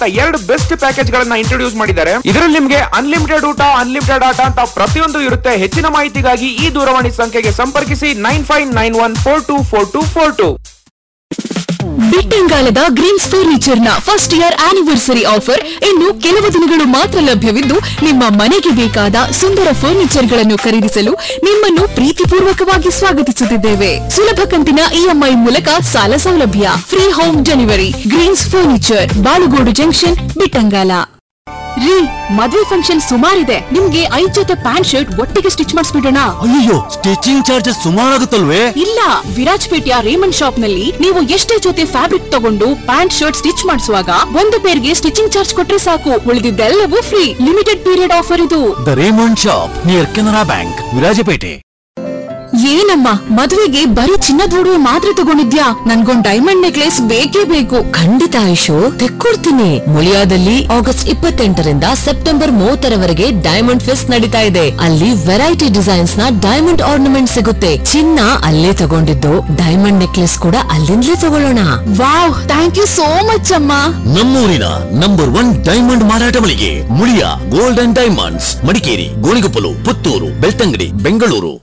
ಎರಡು best package ಗಳನ್ನ introduce ಮಾಡಿದ್ದಾರೆ ಇದರಲ್ಲಿ ನಿಮ್ಗೆ ಅನ್ಲಿಮಿಟೆಡ್ ಊಟ ಅನ್ಲಿಮಿಟೆಡ್ ಆಟ ಅಂತ ಪ್ರತಿಯೊಂದು ಇರುತ್ತೆ ಹೆಚ್ಚಿನ ಮಾಹಿತಿಗಾಗಿ ಈ ದೂರವಾಣಿ ಸಂಖ್ಯೆಗೆ ಸಂಪರ್ಕಿಸಿ nine five nine one four two four two four two ಬಿಟ್ಟಂಗಾಲದ ಗ್ರೀನ್ಸ್ ಫರ್ನಿಚರ್ ನ ಫಸ್ಟ್ ಇಯರ್ ಆನಿವರ್ಸರಿ ಆಫರ್ ಇನ್ನು ಕೆಲವು ದಿನಗಳು ಮಾತ್ರ ಲಭ್ಯವಿದ್ದು ನಿಮ್ಮ ಮನೆಗೆ ಬೇಕಾದ ಸುಂದರ ಫರ್ನಿಚರ್ ಗಳನ್ನು ಖರೀದಿಸಲು ನಿಮ್ಮನ್ನು ಪ್ರೀತಿಪೂರ್ವಕವಾಗಿ ಸ್ವಾಗತಿಸುತ್ತಿದ್ದೇವೆ ಸುಲಭ ಕಂತಿನ ಇಎಂಐ ಮೂಲಕ ಸಾಲ ಸೌಲಭ್ಯ free home delivery Greens furniture Balugodu junction Bittangala ರೀ ಮದ್ವೆ ಫಂಕ್ಷನ್ ಸುಮಾರಿದೆ ನಿಮ್ಗೆ ಐದ್ ಜೊತೆ ಪ್ಯಾಂಟ್ ಶರ್ಟ್ ಒಟ್ಟಿಗೆ ಸ್ಟಿಚ್ ಮಾಡಿಸ್ಬಿಡೋಣ ಅಯ್ಯೋ ಸ್ಟಿಚಿಂಗ್ ಚಾರ್ಜಸ್ ಸುಮಾರಾಗುತ್ತಲ್ವೇ ಇಲ್ಲ ವಿರಾಜ್ಪೇಟೆಯ ರೇಮಂಡ್ ಶಾಪ್ ನಲ್ಲಿ ನೀವು ಎಷ್ಟೇ ಜೊತೆ ಫ್ಯಾಬ್ರಿಕ್ ತಗೊಂಡು ಪ್ಯಾಂಟ್ ಶರ್ಟ್ ಸ್ಟಿಚ್ ಮಾಡಿಸುವಾಗ ಒಂದು ಪೇರ್ಗೆ ಸ್ಟಿಚಿಂಗ್ ಚಾರ್ಜ್ ಕೊಟ್ರೆ ಸಾಕು ಉಳಿದಿದ್ದೆಲ್ಲವೂ ಫ್ರೀ ಲಿಮಿಟೆಡ್ ಪೀರಿಯಡ್ ಆಫರ್ ಇದು the Raymond shop near Canara bank Virajpet ಏನಮ್ಮ ಮದುವೆಗೆ ಬರೀ ಚಿನ್ನದ ಒಡವೆ ಮಾತ್ರ ತಗೊಂಡಿದ್ಯಾ ನನ್ಗೊಂದ್ ಡೈಮಂಡ್ ನೆಕ್ಲೆಸ್ ಬೇಕೇ ಬೇಕು ಖಂಡಿತ ಆಯುಷು ತೆಕ್ಕೊಡ್ತೀನಿ ಮುಳಿಯಾದಲ್ಲಿ ಆಗಸ್ಟ್ ಇಪ್ಪತ್ತೆಂಟರಿಂದ ಸೆಪ್ಟೆಂಬರ್ ಮೂವತ್ತರವರೆಗೆ ಡೈಮಂಡ್ ಫೆಸ್ಟ್ ನಡೀತಾ ಇದೆ ಅಲ್ಲಿ ವೆರೈಟಿ ಡಿಸೈನ್ಸ್ ನ ಡೈಮಂಡ್ ಆರ್ನಮೆಂಟ್ ಸಿಗುತ್ತೆ ಚಿನ್ನ ಅಲ್ಲೇ ತಗೊಂಡಿದ್ದು ಡೈಮಂಡ್ ನೆಕ್ಲೆಸ್ ಕೂಡ ಅಲ್ಲಿಂದಲೇ ತಗೊಳ್ಳೋಣ wow thank you so much ಅಮ್ಮ ನಮ್ಮೂರಿನ ನಂಬರ್ ಒನ್ ಡೈಮಂಡ್ ಮಾರಾಟ ಮಳಿಗೆ Muliya gold and diamonds Madikeri Gonikoppal Puttur Belthangady Bengaluru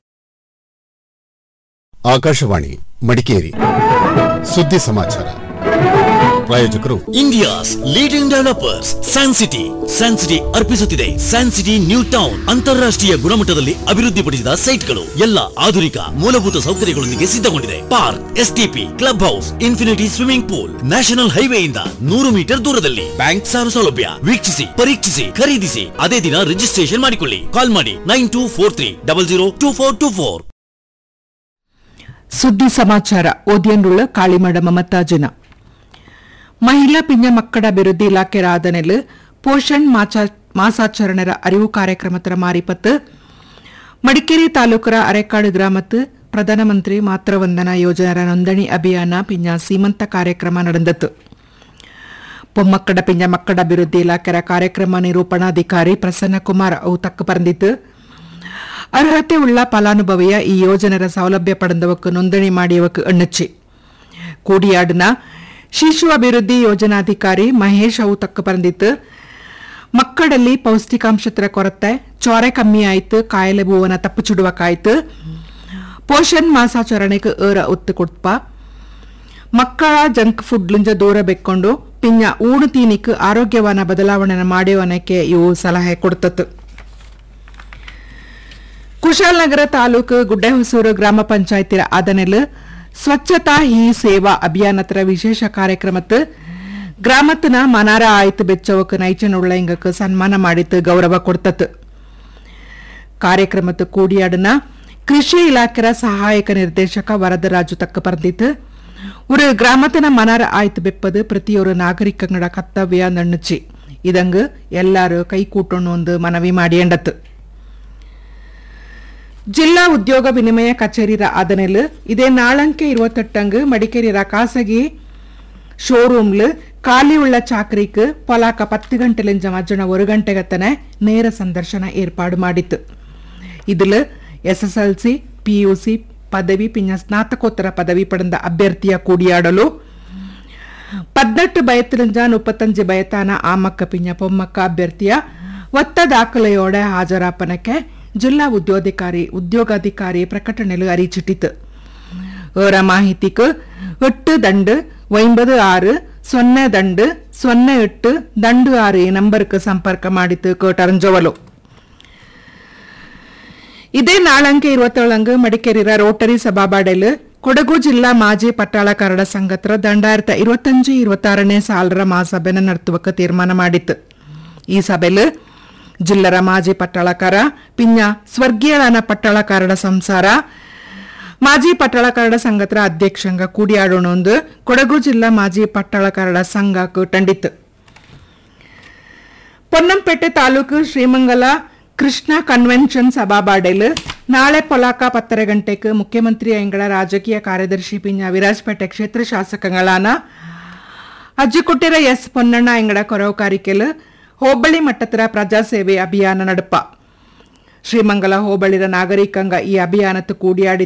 Akashvani Madikeri ಸುದ್ದಿ ಸಮಾಚಾರ ಪ್ರಾಯೋಜಕರು India's leading developers San City San City ಅರ್ಪಿಸುತ್ತಿದೆ ಸ್ಯಾನ್ ಸಿಟಿ ನ್ಯೂ ಟೌನ್ ಅಂತಾರಾಷ್ಟ್ರೀಯ ಗುಣಮಟ್ಟದಲ್ಲಿ ಅಭಿವೃದ್ಧಿಪಡಿಸಿದ ಸೈಟ್ಗಳು ಎಲ್ಲ ಆಧುನಿಕ ಮೂಲಭೂತ ಸೌಕರ್ಯಗಳೊಂದಿಗೆ ಸಿದ್ಧಗೊಂಡಿದೆ park STP club house infinity swimming pool national ಹೈವೇಯಿಂದ ನೂರು ಮೀಟರ್ ದೂರದಲ್ಲಿ ಬ್ಯಾಂಕ್ ಸಾಲ ಸೌಲಭ್ಯ ವೀಕ್ಷಿಸಿ ಪರೀಕ್ಷಿಸಿ ಖರೀದಿಸಿ ಅದೇ ದಿನ ರಿಜಿಸ್ಟ್ರೇಷನ್ ಮಾಡಿಕೊಳ್ಳಿ ಕಾಲ್ ಮಾಡಿ nine two four three double zero two four two four ಸುದ್ದಿ ಸಮಾಚಾರ ಓದಿಯನ್ರುಳ ಕಾಳಿಮಡ ಮಮತಾಜನ ಮಹಿಳಾ ಪಿಂಜ ಮಕ್ಕಳ ಅಭಿವೃದ್ಧಿ ಇಲಾಖೆ ರಾಧನೆಲ್ ಪೋಷಣ್ ಮಾಚಾ- ಮಾಸಾಚರಣೆರ ಅರಿವು ಕಾರ್ಯಕ್ರಮತರ ಮಾರಿಪತ್ತು ಮಡಿಕೇರಿ ತಾಲೂಕರ ಅರೆಕಾಡು ಗ್ರಾಮತ್ತು ಪ್ರಧಾನಮಂತ್ರಿ ಮಾತೃವಂದನಾ ಯೋಜನೆರ ನೋಂದಣಿ ಅಭಿಯಾನ ಪಿಂಜ ಸೀಮಂತ ಕಾರ್ಯಕ್ರಮ ನಡೆದತ್ತು பொம்மக்கட பிஞ்ச மக்கட அபிவிருத்தி இலாக்கர ಕಾರ್ಯಕ್ರಮ ನಿರೂಪಣಾಧಿಕಾರಿ ಪ್ರಸನ್ನಕುಮಾರ್ ಅವು ತಕ್ಕ ಪರಂದಿತ್ತು ಅರ್ಹತೆ ಉಳ್ಳ ಫಲಾನುಭವಿಯ ಈ ಯೋಜನೆರ ಸೌಲಭ್ಯ ಪಡೆದವಕ್ಕೆ ನೋಂದಣಿ ಮಾಡಿಯವಕ್ಕೆ ಎಣ್ಣಚ್ಚಿ ಕೂಡಿಯಾಡಿನ ಶಿಶು ಅಭಿವೃದ್ಧಿ ಯೋಜನಾಧಿಕಾರಿ ಮಹೇಶ್ ಅವು ತಕ್ಕ ಪರಂದಿತ್ತು ಮಕ್ಕಳಲ್ಲಿ ಪೌಷ್ಟಿಕಾಂಶತರ ಕೊರತೆ ಚೊರೆ ಕಮ್ಮಿ ಆಯ್ತು ಕಾಯಿಲೆ ಭೂವನ ತಪ್ಪು ಚುಡುವಕ್ಕಾಯ್ತು ಪೋಷಣ್ ಮಾಸಾಚರಣೆಗೆ ಏರ ಒತ್ತು ಕೊಡ್ಪ ಮಕ್ಕಳ ಜಂಕ್ ಫುಡ್ಲಿಂದ ದೂರ ಬೆಕ್ಕೊಂಡು ಪಿಂಜ ಊಡು ತೀನಿಕ್ ಆರೋಗ್ಯವಾನ ಬದಲಾವಣೆ ಮಾಡುವನಕ್ಕೆ ಇವು ಸಲಹೆ ಕೊಡ್ತತ್ತು ಕುಶಾಲನಗರ ತಾಲೂಕು ಗುಡ್ಡೆಹೊಸೂರು ಗ್ರಾಮ ಪಂಚಾಯತಿರ ಆದನೆಲ್ ಸ್ವಚ್ಛತಾ ಹಿ ಸೇವಾ ಅಭಿಯಾನತರ ವಿಶೇಷ ಕಾರ್ಯಕ್ರಮತ್ತು ಗ್ರಾಮத்திನ ಮನಾರ ಆಯ್ತು ಬೆಚ್ಚವಕ್ಕೆ ನೈಚನುಳ್ಳ ಇಂಗಕ್ಕೆ ಸನ್ಮಾನ ಮಾಡಿತ್ತು ಗೌರವ ಕೊಡ್ತತ್ತು ಕಾರ್ಯಕ್ರಮತ್ತು ಕೂಡಿಯಾಡಿನ ಕೃಷಿ ಇಲಾಖೆರ ಸಹಾಯಕ ನಿರ್ದೇಶಕ ವರದರಾಜು ತಕ್ಕ ಪರ್ದಿತ್ತು ஒரு கிராமத்தின மனார ஆய்த்து பெப்பது பிரತಿಯೊரு ನಾಗರಿಕಂಗಡ ಕರ್ತವ್ಯ ನಣ್ಣುಚಿ ಇದಂಗ್ ಎಲ್ಲಾರು ಕೈ ಕೂಟೊಂಡು ಒಂದು ಮನವಿ ಮಾಡಿಯಂಡತ್ತು ಜಿಲ್ಲಾ ಉದ್ಯೋಗ ವಿನಿಮಯ ಕಚೇರಿರ ಆದನೆಲ್ ಇದೇ ನಾಳಂಕೆ ഇരുപത്തെട്ടങ്ക് മടിക്കേരിರ ಖಾಸಗಿ ஷோரூம்ல ಖಾಲಿ ಉಳ್ಳ ಚಾಕ್ರಿಕ್ ಪೊಲಾಕ ಪತ್ತು ಗಂಟೆಲಿಂಜ ಮಜ್ಜನ ஒரு ಗಂಟೆಗತ್ತನೆ ನೇರ ಸಂದರ್ಶನ ಏರ್ಪಾಡು ಮಾಡಿತ್ತು ഇതിൽ S S L C PUC ಪದವಿ ಪಿಂಜ ಸ್ನಾತಕೋತ್ತರ ಪದವಿ ಪಡೆದ ಅಭ್ಯರ್ಥಿಯ ಕೂಡಿಯಾಡಲು ಪದ್ನೆಟ್ಟು ಬಯತ್ತಿಲಿಂಜ ಮುಪ್ಪತ್ತಂಜು ಬಯತಾನ ಆಮಕ್ಕ ಪಿಂಜ ಪೊಮ್ಮಕ್ಕ ಅಭ್ಯರ್ಥಿಯ ಒತ್ತ ದಾಖಲೆಯೋಡೆ ಹಾಜರಾಪನಕ್ಕೆ ಜಿಲ್ಲಾ ಉದ್ಯೋಗಾಧಿಕಾರಿ ಉದ್ಯೋಗಾಧಿಕಾರಿ ಪ್ರಕಟಣೆಲು ಅರಿಚಿಟ್ಟಿತು ಏರ ಮಾಹಿತಿக்கு எட்டு தண்டு ஒன்பது ஆறு ಸೊನ್ನೆ ದಂಡು ಸೊನ್ನೆ ಎಟ್ಟು ದಂಡು ಆರು ಈ ನಂಬರ್க்கு ಸಂಪರ್ಕ ಮಾಡಿತ್ತು ಕೇಟರಂಜವಲು ಇದೇ ನಾಳಂಕೆ ഇരുപത്തേഴങ്ക് മടിക്കേരിರ ರೋಟರಿ ಸಭಾಬಾಡೆಲ್ ಕೊಡಗು ಜಿಲ್ಲಾ ಮಾಜಿ ಪಟ್ಟಾಳಕಾರರ ಸಂಘತ್ರ ದಂಡಾಯಿರತ ഇരുപത്തഞ്ച് ഇരുപತ್ತಾರನೇ ಸಾಲರ ಮಹಾಸಭೆನ ನಡೆಸುವಕ್ಕೆ ತೀರ್ಮಾನ ಮಾಡಿತ್ತು ಈ ಸಭೆಲ್ ಜಿಲ್ಲರ ಮಾಜಿ ಪಟ್ಟಾಳಕಾರ ಪಿಂಜ ಸ್ವರ್ಗೀಯಳನ ಪಟ್ಟಾಳಕಾರರ ಸಂಸಾರ ಮಾಜಿ ಪಟ್ಟಾಳಕಾರರ ಸಂಘತ್ರ ಅಧ್ಯಕ್ಷಂಗ ಕೂಡಿಯಾಡೋಣ ಒಂದು ಕೊಡಗು ಜಿಲ್ಲಾ ಮಾಜಿ ಪಟ್ಟಾಳಕಾರರ ಸಂಘ ಕಂಡಿತ್ತು ಪೊನ್ನಂಪೇಟೆ ತಾಲೂಕು ಶ್ರೀಮಂಗಲ ಕೃಷ್ಣ ಕನ್ವೆನ್ಷನ್ ಸಭಾಬಾಡೆಲ್ ನಾಳೆ ಪೊಲಾಕ ಪತ್ತರ ಗಂಟೆಗೆ ಮುಖ್ಯಮಂತ್ರಿ ಎಂಗಳ ರಾಜಕೀಯ ಕಾರ್ಯದರ್ಶಿ ಪಿಂಜ ವಿರಾಜಪೇಟೆ ಕ್ಷೇತ್ರ ಶಾಸಕಗಳಾನ ಅಜ್ಜಿಕೊಟ್ಟಿರ ಎಸ್ ಪೊನ್ನಣ್ಣ ಎಂಗಡ ಕೊರವಕಾರಿಕೆಲ್ ಹೋಬಳಿ ಮಟ್ಟತರ ಪ್ರಜಾಸೇವೆ ಅಭಿಯಾನ ನಡಪ ಶ್ರೀಮಂಗಲ ಹೋಬಳಿರ ನಾಗರಿಕಂಗ ಈ ಅಭಿಯಾನತ್ತು ಕೂಡಿಯಾಡಿ